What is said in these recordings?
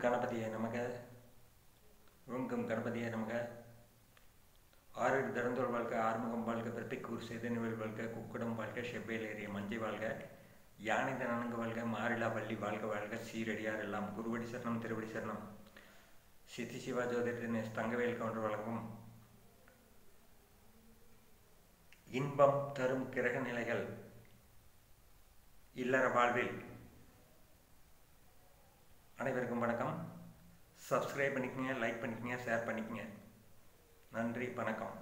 கணபதியே நமக ஓங்கம் கணபதியே நமக ஆறு திறந்தோர் வாழ்க்கை ஆறுமுகம் வாழ்க பிறப்பிக்கூர் சேதனிவல் வாழ்க குக்குடம் வாழ்க செவ்வேல் ஏறிய மஞ்சை வாழ்க யானை தனங்கு வாழ்க மாறிலா வள்ளி வாழ்க வாழ்க சீரடியார் எல்லாம் குருவடி சரணம் திருவடி சரணம் சித்தி சிவா ஜோதிடத்தின் எஸ் தங்கவேல் கவுண்டர் வழங்கும் இன்பம் தரும் கிரக நிலைகள் இல்லற வாழ்வில் அனைவருக்கும் வணக்கம் சப்ஸ்கிரைப் பண்ணிக்கங்க லைக் பண்ணிக்கங்க ஷேர் பண்ணிக்கங்க நன்றி வணக்கம்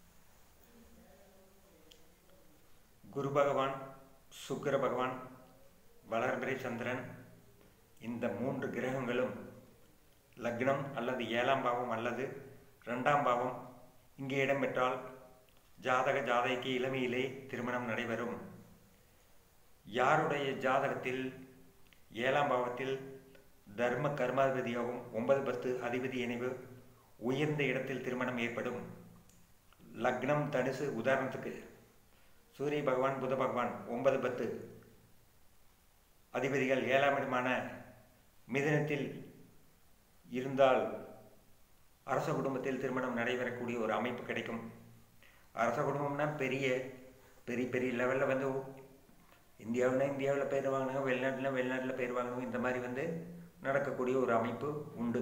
குரு பகவான் சுக்கிர பகவான் வளர்பிறை சந்திரன் இந்த மூன்று கிரகங்களும் லக்னம் அல்லது ஏழாம் பாவம் அல்லது ரெண்டாம் பாவம் இங்கே இடம்பெற்றால் ஜாதக ஜாதைக்கு இளமையிலே திருமணம் நடைபெறும் யாருடைய ஜாதகத்தில் ஏழாம் பாவத்தில் தர்ம கர்மாதிபதி யோகம் ஒன்பது பத்து அதிபதி இணைவு உயர்ந்த இடத்தில் திருமணம் ஏற்படும் லக்னம் தனுசு உதாரணத்துக்கு சூரிய பகவான் புத பகவான் ஒன்பது பத்து அதிபதிகள் ஏழாம் இடமான மிதனத்தில் இருந்தால் அரச குடும்பத்தில் திருமணம் நடைபெறக்கூடிய ஒரு அமைப்பு கிடைக்கும் அரச குடும்பம்னா பெரிய பெரிய பெரிய லெவலில் வந்து இந்தியாவுனா இந்தியாவில் பேர் வாங்கணும் வெளிநாட்டில் வெளிநாட்டில் பேர் வாங்கணும் இந்த மாதிரி வந்து நடக்கக்கூடிய ஒரு அமைப்பு உண்டு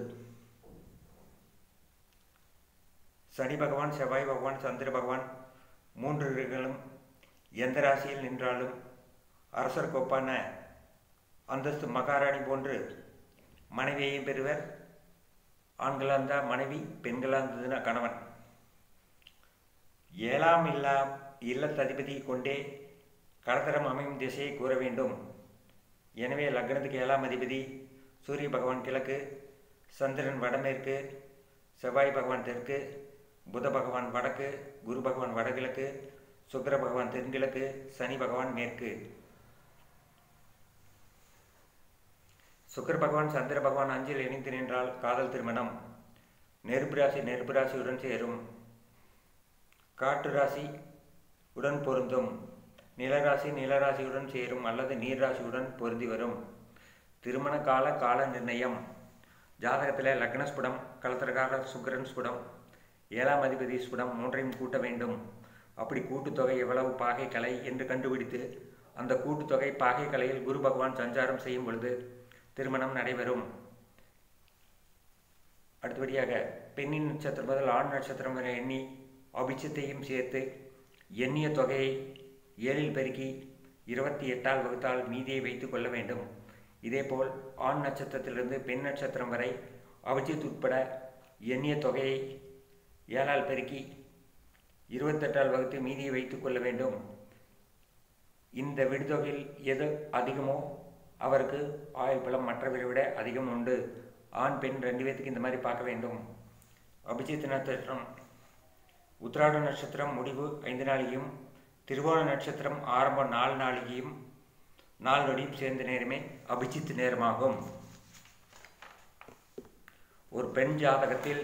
சனி பகவான் செவ்வாய் பகவான் சந்திர பகவான் மூன்று கிரகங்களும் எந்த ராசியில் நின்றாலும் அரசர் கோப்பான அந்தஸ்து மகாராணி போன்று மனைவியையும் பெறுவர் ஆண்களாக இருந்தால் மனைவி பெண்களாக இருந்ததுன்னா கணவன் ஏழாம் இல்லா இல்லத்ததிபதி கொண்டே கடத்தரம் அமையும் திசையை கூற வேண்டும் எனவே லக்னத்துக்கு ஏழாம் அதிபதி சூரிய பகவான் கிழக்கு சந்திரன் வடமேற்கு செவ்வாய் பகவான் தெற்கு புத பகவான் வடக்கு குரு பகவான் வடகிழக்கு சுக்கர பகவான் தென்கிழக்கு சனி பகவான் மேற்கு சுக்கர பகவான் சந்திர பகவான் அஞ்சில் இணைந்து நின்றால் காதல் திருமணம் நெருப்பு ராசி நெருப்பு ராசியுடன் சேரும் காற்று ராசி உடன் பொருந்தும் நிலராசி நிலராசியுடன் சேரும் அல்லது நீர்ராசியுடன் பொருந்தி வரும் திருமண கால கால நிர்ணயம் ஜாதகத்தில் லக்ன ஸ்புடம் கலத்திரகார சுக்கரன் ஸ்புடம் ஏழாம் அதிபதி ஸ்புடம் மூன்றையும் கூட்ட வேண்டும் அப்படி கூட்டுத்தொகை எவ்வளவு பாகை கலை என்று கண்டுபிடித்து அந்த கூட்டுத்தொகை பாகை கலையில் குரு பகவான் சஞ்சாரம் செய்யும் பொழுது திருமணம் நடைபெறும் அடுத்தபடியாக பெண்ணின் நட்சத்திரம் முதல் ஆண் நட்சத்திரம் வரை எண்ணி அபிச்சத்தையும் சேர்த்து எண்ணிய தொகையை ஏழில் பெருக்கி இருபத்தி எட்டால் வகுத்தால் மீதியை வைத்து கொள்ள வேண்டும் இதேபோல் ஆண் நட்சத்திரத்திலிருந்து பெண் நட்சத்திரம் வரை அபிஜித் உட்பட எண்ணிய தொகையை ஏழால் பெருக்கி இருபத்தெட்டால் வகுத்து மீதியை வைத்து கொள்ள வேண்டும் இந்த விடுதொகையில் எது அதிகமோ அவருக்கு ஆயுள் பலம் மற்றவரை விட அதிகம் உண்டு ஆண் பெண் ரெண்டு பேர்த்துக்கு இந்த மாதிரி பார்க்க வேண்டும் அபிஜித் நட்சத்திரம் உத்திராட நட்சத்திரம் முடிவு ஐந்து நாளிகையும் திருவோண நட்சத்திரம் ஆரம்பம் நாலு நாளிகையும் நாலு நொடியும் சேர்ந்த நேரமே அபிஜித் நேரமாகும் ஒரு பெண் ஜாதகத்தில்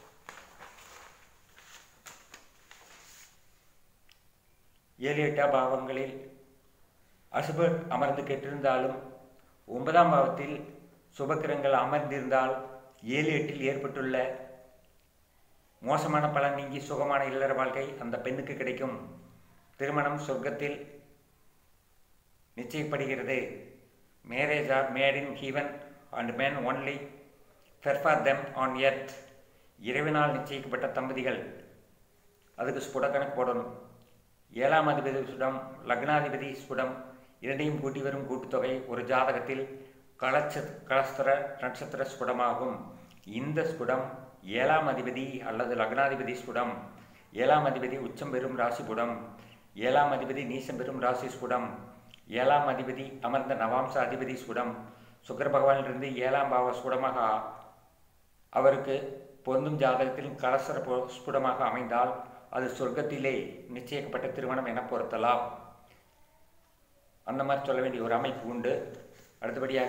ஏழு எட்டாம் பாவங்களில் அசுபர் அமர்ந்து கெட்டிருந்தாலும் ஒன்பதாம் பாவத்தில் சுபக்கிரங்கள் அமர்ந்திருந்தால் ஏழு எட்டில் ஏற்பட்டுள்ள மோசமான பலன் நீங்கி சுகமான இல்லற வாழ்க்கை அந்த பெண்ணுக்கு கிடைக்கும் திருமணம் சொர்க்கத்தில் நிச்சயப்படுகிறது marriage are made in heaven and man only for for them on earth இறைவனால் நிச்சயிக்கப்பட்ட தம்பதிகள் அதுக்கு ஸ்புட கணக்கு போடணும் ஏழாம் அதிபதி ஸ்புடம் லக்னாதிபதி ஸ்புடம் இரண்டையும் கூட்டி வரும் கூட்டுத்தொகை ஒரு ஜாதகத்தில் கலச்ச கலஸ்தர நட்சத்திர ஸ்புடமாகும் இந்த ஸ்புடம் ஏழாம் அதிபதி அல்லது லக்னாதிபதி ஸ்புடம் ஏழாம் அதிபதி உச்சம் பெறும் ராசி புடம் ஏழாம் அதிபதி நீசம் பெறும் ராசி ஸ்புடம் ஏழாம் அதிபதி அமர்ந்த நவாம்ச அதிபதி ஸ்புடம் சுக்கர பகவானிலிருந்து ஏழாம் பாவ ஸ்புடமாக அவருக்கு பொருந்தும் ஜாதகத்தில் கலசர ஸ்புடமாக அமைந்தால் அது சொர்க்கத்திலே நிச்சயிக்கப்பட்ட திருமணம் என பொருத்தலாம் அந்த மாதிரி சொல்ல வேண்டிய ஒரு அமைப்பு உண்டு அடுத்தபடியாக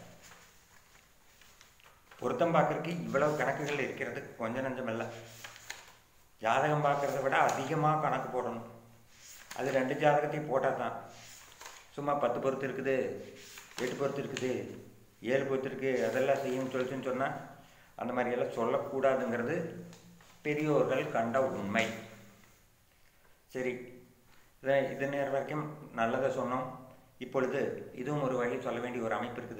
பொருத்தம் பார்க்கறதுக்கு இவ்வளவு கணக்குகள் இருக்கிறது கொஞ்சம் நஞ்சம் இல்லை ஜாதகம் பார்க்குறத விட அதிகமாக கணக்கு போடணும் அது ரெண்டு ஜாதகத்தையும் போட்டால் தான் சும்மா பத்து பொருத்து இருக்குது எட்டு பொருத்து இருக்குது ஏழு பொத்திருக்கு அதெல்லாம் செய்யும் சொல்லிச்சுன்னு சொன்னால் அந்த மாதிரியெல்லாம் சொல்லக்கூடாதுங்கிறது பெரியோர்கள் கண்ட உண்மை சரி இதை இது நேரம் வரைக்கும் நல்லதை சொன்னோம் இப்பொழுது இதுவும் ஒரு வழி சொல்ல வேண்டிய ஒரு அமைப்பு இருக்குது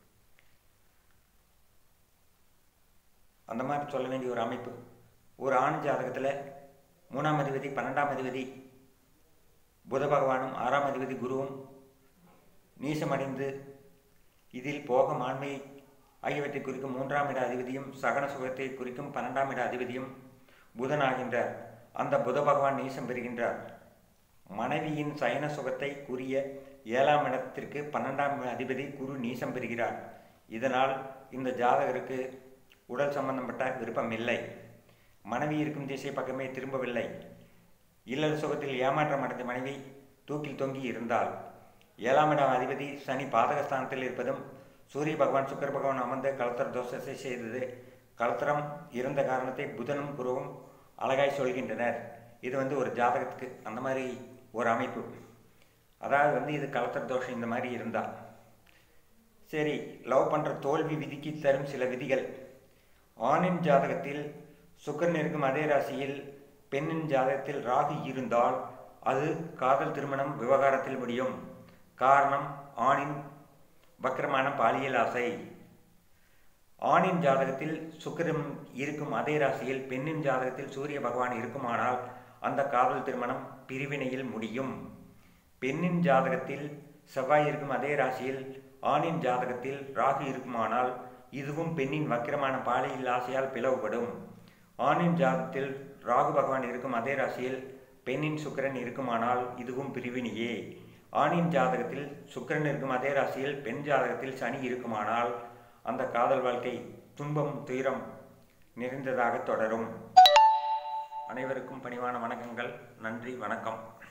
அந்த மாதிரி சொல்ல வேண்டிய ஒரு அமைப்பு ஒரு ஆண் ஜாதகத்தில் மூணாம் அதிபதி பன்னெண்டாம் அதிபதி புத பகவானும் ஆறாம் அதிபதி குருவும் நீசமடைந்து இதில் போகம் ஆண்மை ஆகியவற்றை குறிக்கும் மூன்றாம் இட அதிபதியும் சகன சுகத்தை குறிக்கும் பன்னெண்டாம் இட அதிபதியும் புதனாகின்றார் அந்த புத பகவான் நீசம் பெறுகின்றார் மனைவியின் சயன சுகத்தை கூறிய ஏழாம் இடத்திற்கு பன்னெண்டாம் அதிபதி குரு நீசம் பெறுகிறார் இதனால் இந்த ஜாதகருக்கு உடல் சம்பந்தப்பட்ட விருப்பம் இல்லை மனைவி இருக்கும் திசை பக்கமே திரும்பவில்லை இல்லற சுகத்தில் ஏமாற்றம் அடைந்த மனைவி தூக்கில் தொங்கி இருந்தால் ஏழாம் இடம் அதிபதி சனி பாதகஸ்தானத்தில் இருப்பதும் சூரிய பகவான் சுக்கர பகவான் அமர்ந்த கலத்தர தோஷத்தை செய்தது கலத்தரம் இருந்த காரணத்தை புதனும் குருவும் அழகாய் சொல்கின்றனர் இது வந்து ஒரு ஜாதகத்துக்கு அந்த மாதிரி ஒரு அமைப்பு அதாவது வந்து இது கலத்தர தோஷம் இந்த மாதிரி இருந்தா சரி லவ் பண்ணுற தோல்வி விதிக்கு தரும் சில விதிகள் ஆணின் ஜாதகத்தில் சுக்கரன் இருக்கும் அதே ராசியில் பெண்ணின் ஜாதகத்தில் ராகு இருந்தால் அது காதல் திருமணம் விவகாரத்தில் முடியும் காரணம் ஆணின் வக்கரமான பாலியல் ஆசை ஆணின் ஜாதகத்தில் சுக்கிரன் இருக்கும் அதே ராசியில் பெண்ணின் ஜாதகத்தில் சூரிய பகவான் இருக்குமானால் அந்த காதல் திருமணம் பிரிவினையில் முடியும் பெண்ணின் ஜாதகத்தில் செவ்வாய் இருக்கும் அதே ராசியில் ஆணின் ஜாதகத்தில் ராகு இருக்குமானால் இதுவும் பெண்ணின் வக்கிரமான பாலியல் ஆசையால் பிளவுபடும் ஆணின் ஜாதகத்தில் ராகு பகவான் இருக்கும் அதே ராசியில் பெண்ணின் சுக்கிரன் இருக்குமானால் இதுவும் பிரிவினையே ஆணின் ஜாதகத்தில் சுக்கிரன் இருக்கும் அதே ராசியில் பெண் ஜாதகத்தில் சனி இருக்குமானால் அந்த காதல் வாழ்க்கை துன்பம் துயரம் நிறைந்ததாக தொடரும் அனைவருக்கும் பணிவான வணக்கங்கள் நன்றி வணக்கம்